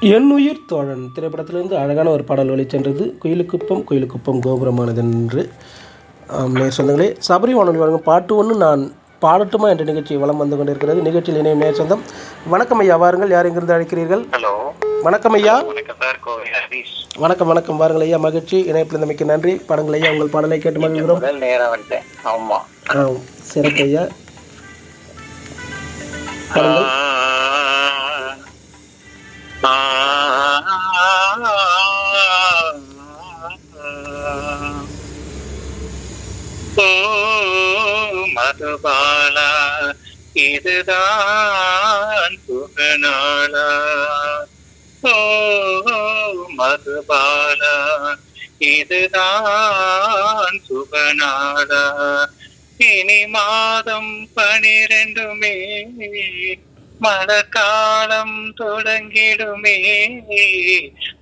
என் உயிர் தோழன் திரைப்படத்திலிருந்து அழகான ஒரு பாடல் வெளிச்சென்றது குயிலுக்குப்பம் குயிலுக்குப்பம் கோபுரமானது என்று ஆம், நேர் சொந்தங்களே சபரி வானொலி வழங்கும் பாட்டு ஒன்று நான் பாடட்டுமா என்ற நிகழ்ச்சி வலம் வந்து கொண்டிருக்கிறது நிகழ்ச்சியில் இணையும் நேர் சொந்தம் வணக்கம் ஐயா வாருங்கள் யார் எங்கிருந்து அழைக்கிறீர்கள் ஹலோ வணக்கம் ஐயா வணக்கம் சார் கோவில் ஹரீஷ் வணக்கம் வணக்கம் வாருங்கள் ஐயா மகிழ்ச்சி இணைப்பில் இருந்தமைக்கு நன்றி பாடங்கள் ஐயா உங்கள் பாடலை கேட்டு மகிழ்கிறோம் முதல் நேரம் வந்துட்டேன் ஆமா ஆ சிறப்பு ஐயா பாருங்கள் ஆ, ஓ மதுபாலா இதுதான் சுகநாளா ஓ மதுபாலா இதுதான் சுகநாளா இனி மாதம் பனிரெண்டுமே மழக்காலம் தொடங்கிடுமே